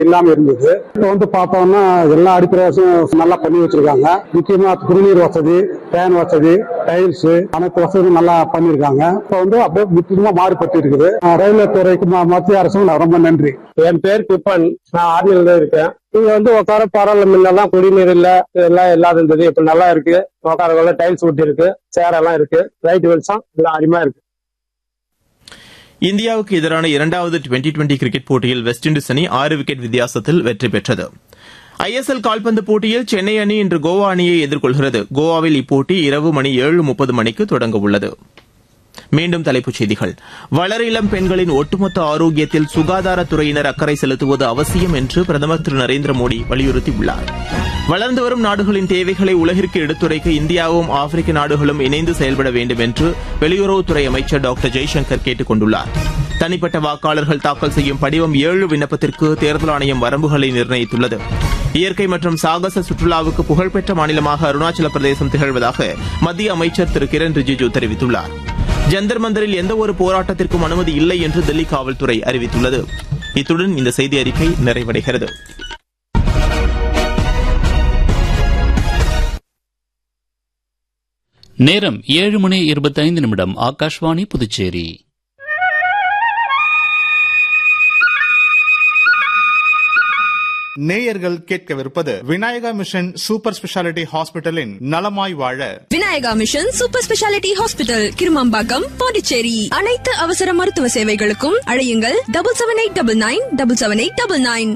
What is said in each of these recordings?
இல்லாம இருந்தது இப்போ வந்து பார்த்தோம்னா எல்லா அடிப்படை வசதியும் நல்லா பண்ணி வச்சிருக்காங்க முக்கியமா குடிநீர் வசதி ஃபேன் வசதி டைல்ஸ் அனைத்து வசதியும் நல்லா பண்ணிருக்காங்க இப்போ வந்து அப்படியே முற்றிலுமா மாறுபட்டு இருக்குது அஹ் ரயில்வே துறைக்கு ம- மத்திய அரசும் நான் ரொம்ப நன்றி என் பேர் குப்பன் நான் ஆர்மியில தான் இருக்கேன் இங்க வந்து உட்கார பரவாயில்ல முன்னெல்லாம் குடிநீர் இல்ல இதெல்லாம் இல்லாத இருந்தது இப்ப நல்லா இருக்கு உட்கார டைல்ஸ் ஒட்டி இருக்கு சேர் எல்லாம் இருக்கு லைட் வெளிச்சம் எல்லாம் அருமையா இருக்கு இந்தியாவுக்கு எதிரான இரண்டாவது டுவெண்டி டுவெண்டி கிரிக்கெட் போட்டியில் வெஸ்ட் இண்டீஸ் அணி ஆறு விக்கெட் வித்தியாசத்தில் வெற்றி பெற்றது ஐஎஸ்எல் கால்பந்து போட்டியில் சென்னை அணி இன்று கோவா அணியை எதிர்கொள்கிறது கோவாவில் இப்போட்டி இரவு மணி ஏழு முப்பது மணிக்கு தொடங்க உள்ளது மீண்டும் தலைப்புச் செய்திகள் வளர இளம் பெண்களின் ஒட்டுமொத்த ஆரோக்கியத்தில் சுகாதாரத்துறையினர் அக்கறை செலுத்துவது அவசியம் என்று பிரதமர் திரு நரேந்திர மோடி வலியுறுத்தியுள்ளார் வளர்ந்து வரும் நாடுகளின் தேவைகளை உலகிற்கு எடுத்துரைக்க இந்தியாவும் ஆப்பிரிக்க நாடுகளும் இணைந்து செயல்பட வேண்டும் என்று வெளியுறவுத்துறை அமைச்சர் டாக்டர் ஜெய்சங்கர் கேட்டுக் கொண்டுள்ளார் தனிப்பட்ட வாக்காளர்கள் தாக்கல் செய்யும் படிவம் ஏழு விண்ணப்பத்திற்கு தேர்தல் ஆணையம் வரம்புகளை நிர்ணயித்துள்ளது இயற்கை மற்றும் சாகச சுற்றுலாவுக்கு புகழ்பெற்ற மாநிலமாக அருணாச்சல பிரதேசம் திகழ்வதாக மத்திய அமைச்சர் திரு கிரண் ரிஜிஜு தெரிவித்துள்ளார் ஜந்தர் மந்தரில் எந்த ஒரு போராட்டத்திற்கும் அனுமதி இல்லை என்று டெல்லி காவல்துறை அறிவித்துள்ளது இத்துடன் இந்த செய்தி அறிக்கை நிறைவடைகிறது நேரம் ஏழு மணி இருபத்தைந்து நிமிடம் ஆகாஷ்வாணி புதுச்சேரி நேயர்கள் கேட்கவிருப்பது விநாயகா மிஷன் சூப்பர் ஸ்பெஷாலிட்டி ஹாஸ்பிட்டலின் நலமாய் வாழ Vinayaka mission super speciality hospital Kirumampakkam Pondicherry அனைத்து அவசர மருத்துவ சேவைகளுக்கும் அழையுங்கள் double seven eight double nine double seven eight double nine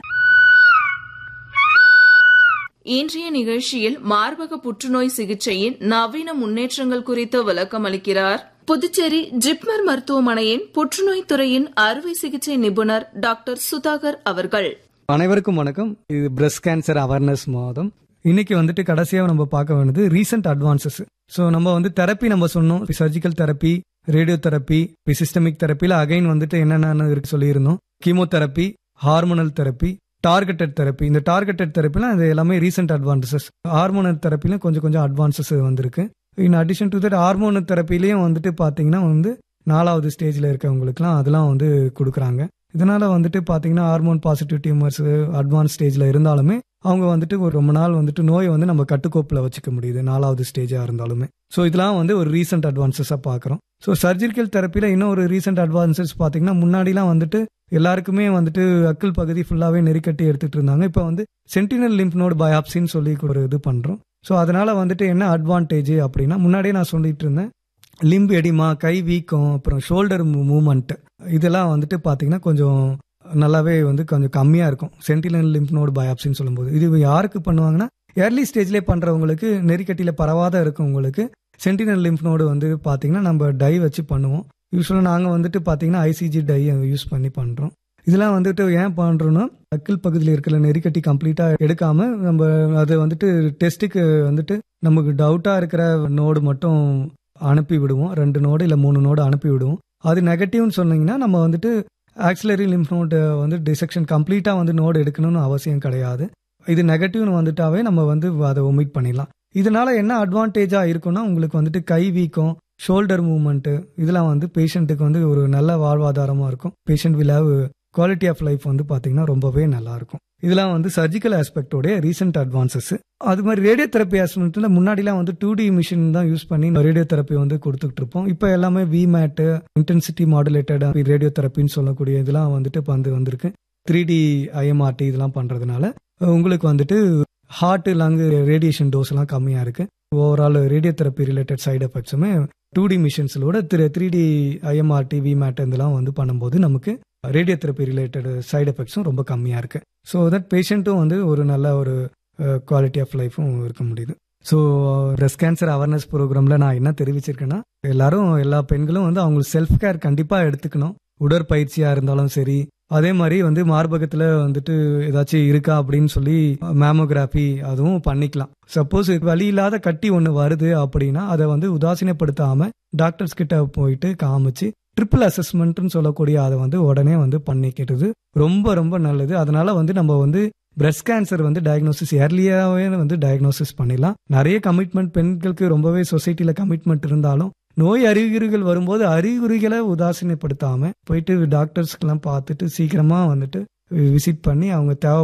இன்றைய நிகழ்ச்சியில் மார்பக புற்றுநோய் சிகிச்சையின் நவீன முன்னேற்றங்கள் குறித்து விளக்கம் அளிக்கிறார் புதுச்சேரி ஜிப்மர் மருத்துவமனையின் புற்றுநோய் துறையின் அறுவை சிகிச்சை நிபுணர் டாக்டர் சுதாகர் அவர்கள் அனைவருக்கும் வணக்கம் இது பிரஸ்ட் கேன்சர் அவேர்னஸ் மாதம் இன்னைக்கு வந்துட்டு கடைசியாக நம்ம பார்க்க வேண்டியது ரீசெண்ட் அட்வான்சஸ் ஸோ நம்ம வந்து தெரப்பி நம்ம சொன்னோம் surgical therapy radio therapy systemic தெரப்பியில் அகைன் வந்துட்டு என்னென்ன இருக்கு சொல்லியிருந்தோம் chemotherapy hormonal therapy targeted therapy இந்த டார்கெட்டட் தெரப்பிலாம் இது எல்லாமே ரீசெண்ட் அட்வான்சஸ் ஹார்மோனல் தெரப்பிலும் கொஞ்சம் கொஞ்சம் அட்வான்சஸ் வந்திருக்கு in addition to that hormonal தெரப்பிலையும் வந்துட்டு பார்த்தீங்கன்னா வந்து நாலாவது ஸ்டேஜில் இருக்கவங்களுக்குலாம் அதெல்லாம் வந்து கொடுக்குறாங்க இதனால வந்துட்டு பாத்தீங்கன்னா ஹார்மோன் பாசிட்டிவ் டியூமர்ஸ் அட்வான்ஸ் ஸ்டேஜ்ல இருந்தாலுமே அவங்க வந்துட்டு ஒரு ரொம்ப நாள் வந்துட்டு நோயை வந்து நம்ம கட்டுக்கோப்பில் வச்சுக்க முடியுது நாலாவது ஸ்டேஜா இருந்தாலுமே ஸோ இதெல்லாம் வந்து ஒரு ரீசெண்ட் அட்வான்சஸாக பார்க்குறோம் ஸோ சர்ஜிக்கல் தெரப்பியில் இன்னும் ஒரு ரீசெண்ட் அட்வான்சஸ் பார்த்தீங்கன்னா முன்னாடிலாம் வந்துட்டு எல்லாருக்குமே வந்துட்டு அக்கிள் பகுதி ஃபுல்லாகவே நெருக்கட்டி எடுத்துட்டு இருந்தாங்க இப்போ வந்து சென்டினல் லிம்ப் நோடு பயாப்சின்னு சொல்லி ஒரு இது பண்ணுறோம் ஸோ அதனால வந்துட்டு என்ன அட்வான்டேஜ் அப்படின்னா முன்னாடியே நான் சொல்லிட்டு இருந்தேன் லிம்பு எடிமா கை வீக்கம் அப்புறம் ஷோல்டர் மூமெண்ட் இதெல்லாம் வந்துட்டு பார்த்தீங்கன்னா கொஞ்சம் நல்லாவே வந்து கொஞ்சம் கம்மியாக இருக்கும் சென்டினல் லிம்ப் நோடு பயாப்சின்னு சொல்லும்போது இது யாருக்கு பண்ணுவாங்கன்னா ஏர்லி ஸ்டேஜ்லேயே பண்ணுறவங்களுக்கு நெறிக்கட்டியில் பரவாத இருக்கவங்களுக்கு சென்டினல் லிம்ப் நோடு வந்து பார்த்தீங்கன்னா நம்ம டை வச்சு பண்ணுவோம் யூஸ்வலாக நாங்கள் வந்துட்டு பார்த்தீங்கன்னா ஐசிஜி டை யூஸ் பண்ணி பண்ணுறோம் இதெல்லாம் வந்துட்டு ஏன் பண்ணுறோன்னா அக்கிள் பகுதியில் இருக்கிற நெறிக்கட்டி கம்ப்ளீட்டாக எடுக்காம நம்ம அது வந்துட்டு டெஸ்ட்டுக்கு வந்துட்டு நமக்கு டவுட்டாக இருக்கிற நோடு மட்டும் அனுப்பி விடுவோம் ரெண்டு நோடு இல்லை மூணு நோடு அனுப்பி விடுவோம் அது நெகட்டிவ்னு சொன்னீங்கன்னா நம்ம வந்துட்டு ஆக்சிலரி லிம்ஃப் நோடு வந்து டிசெக்ஷன் கம்ப்ளீட்டாக வந்து நோடு எடுக்கணும்னு அவசியம் கிடையாது இது நெகட்டிவ்னு வந்துட்டாவே நம்ம வந்து அதை ஒமிட் பண்ணிடலாம் இதனால என்ன அட்வான்டேஜாக இருக்கும்னா உங்களுக்கு வந்துட்டு கை வீக்கம் ஷோல்டர் மூவ்மெண்ட்டு இதெல்லாம் வந்து பேஷண்ட்டுக்கு வந்து ஒரு நல்ல வாழ்வாதாரமாக இருக்கும் patient will have quality of life வந்து பார்த்தீங்கன்னா ரொம்பவே நல்லா இருக்கும் இதெல்லாம் வந்து சர்ஜிக்கல் ஆஸ்பெக்டோடைய ரீசெண்ட் அட்வான்சஸ் அது மாதிரி ரேடியோ தெரப்பி ஆஸ்பெக்ட்ல முன்னாடிலாம் வந்து டூ டி மிஷின் தான் யூஸ் பண்ணி ரேடியோ தெரப்பி வந்து கொடுத்துட்டு இருப்போம் இப்போ எல்லாமே V mat intensity modulated radio தெரப்பின்னு சொல்லக்கூடிய இதெல்லாம் வந்துட்டு இப்போ வந்து வந்திருக்கு த்ரீ டி ஐஎம்ஆர்டி இதெல்லாம் பண்றதுனால உங்களுக்கு வந்துட்டு ஹார்ட் லங் ரேடியேஷன் டோஸ் எல்லாம் கம்மியா இருக்கு overall radio therapy related side எஃபெக்ட்ஸுமே டூ டி மிஷின்ஸோட three D IMRT V mat இதெல்லாம் வந்து பண்ணும்போது நமக்கு ரேடியோ தெரப்பி ரிலேட்டட் சைடு எஃபெக்ட்ஸும் ரொம்ப கம்மியாக இருக்கு ஸோ தட் பேஷண்ட்டும் வந்து ஒரு நல்ல ஒரு குவாலிட்டி ஆஃப் லைஃபும் இருக்க முடியுது ஸோ பிரஸ்ட் கேன்சர் அவேர்னஸ் ப்ரோக்ராமில் நான் என்ன தெரிவிச்சிருக்கேன்னா எல்லாரும் எல்லா பெண்களும் வந்து அவங்க செல்ஃப் கேர் கண்டிப்பாக எடுத்துக்கணும் உடற்பயிற்சியாக இருந்தாலும் சரி அதே மாதிரி வந்து மார்பகத்தில் வந்துட்டு ஏதாச்சும் இருக்கா அப்படின்னு சொல்லி மேமோகிராஃபி அதுவும் பண்ணிக்கலாம் சப்போஸ் வலி இல்லாத கட்டி ஒன்று வருது அப்படின்னா அதை வந்து உதாசீனப்படுத்தாம டாக்டர்ஸ் கிட்ட போயிட்டு காமிச்சு ட்ரிபிள் அசஸ்மெண்ட்னு சொல்லக்கூடிய அதை வந்து உடனே வந்து பண்ணிக்கிறது ரொம்ப ரொம்ப நல்லது அதனால வந்து நம்ம வந்து பிரஸ்ட் கேன்சர் வந்து டயக்னோசிஸ் ஏர்லியாவே வந்து டயக்னோசிஸ் பண்ணிடலாம் நிறைய கமிட்மெண்ட் பெண்களுக்கு ரொம்பவே சொசைட்டில கமிட்மெண்ட் இருந்தாலும் நோய் அறிகுறிகள் வரும்போது அறிகுறிகளை உதாசீனப்படுத்தாம போயிட்டு டாக்டர்ஸ்க்கெல்லாம் பார்த்துட்டு சீக்கிரமா வந்துட்டு விசிட் பண்ணி அவங்க தேவை